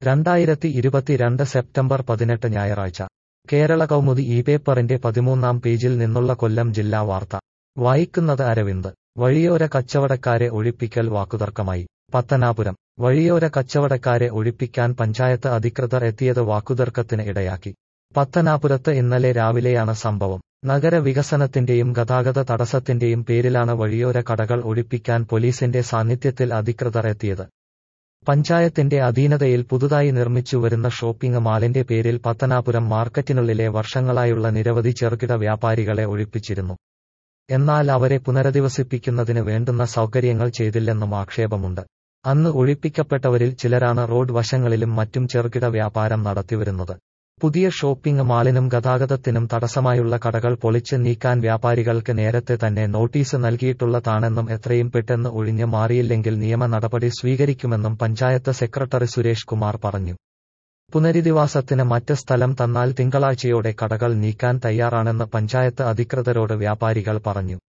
രണ്ടായിരത്തി ഇരുപത്തിരണ്ട് സെപ്റ്റംബർ പതിനെട്ട് ഞായറാഴ്ച കേരള കൗമുദി ഈ പേപ്പറിന്റെ പതിമൂന്നാം പേജിൽ നിന്നുള്ള കൊല്ലം ജില്ലാ വാർത്ത വായിക്കുന്നത് അരവിന്ദ് വഴിയോര കച്ചവടക്കാരെ ഒഴിപ്പിക്കൽ വാക്കുതർക്കമായി പത്തനാപുരം വഴിയോര കച്ചവടക്കാരെ ഒഴിപ്പിക്കാൻ പഞ്ചായത്ത് അധികൃതർ എത്തിയത് വാക്കുതർക്കത്തിന് ഇടയാക്കി പത്തനാപുരത്ത് ഇന്നലെ രാവിലെയാണ് സംഭവം നഗര വികസനത്തിന്റെയും ഗതാഗത തടസ്സത്തിന്റെയും പേരിലാണ് വഴിയോര കടകൾ ഒഴിപ്പിക്കാൻ പോലീസിന്റെ സാന്നിധ്യത്തിൽ അധികൃതർ എത്തിയത് പഞ്ചായത്തിന്റെ അധീനതയിൽ പുതുതായി നിർമ്മിച്ചു വരുന്ന ഷോപ്പിംഗ് മാളിന്റെ പേരിൽ പത്തനാപുരം മാർക്കറ്റിനുള്ളിലെ വർഷങ്ങളായുള്ള നിരവധി ചെറുകിട വ്യാപാരികളെ ഒഴിപ്പിച്ചിരുന്നു എന്നാൽ അവരെ പുനരധിവസിപ്പിക്കുന്നതിന് വേണ്ടുന്ന സൗകര്യങ്ങൾ ചെയ്തില്ലെന്നും ആക്ഷേപമുണ്ട് അന്ന് ഒഴിപ്പിക്കപ്പെട്ടവരിൽ ചിലരാണ് റോഡ് വശങ്ങളിലും മറ്റും ചെറുകിട വ്യാപാരം നടത്തിവരുന്നത് പുതിയ ഷോപ്പിംഗ് മാളിനും ഗതാഗതത്തിനും തടസ്സമായുള്ള കടകൾ പൊളിച്ച് നീക്കാൻ വ്യാപാരികൾക്ക് നേരത്തെ തന്നെ നോട്ടീസ് നൽകിയിട്ടുള്ളതാണെന്നും എത്രയും പെട്ടെന്ന് ഒഴിഞ്ഞു മാറിയില്ലെങ്കിൽ നിയമ നടപടി സ്വീകരിക്കുമെന്നും പഞ്ചായത്ത് സെക്രട്ടറി സുരേഷ് കുമാർ പറഞ്ഞു പുനരധിവാസത്തിന് മറ്റ് സ്ഥലം തന്നാൽ തിങ്കളാഴ്ചയോടെ കടകൾ നീക്കാൻ തയ്യാറാണെന്ന് പഞ്ചായത്ത് അധികൃതരോട് വ്യാപാരികൾ പറഞ്ഞു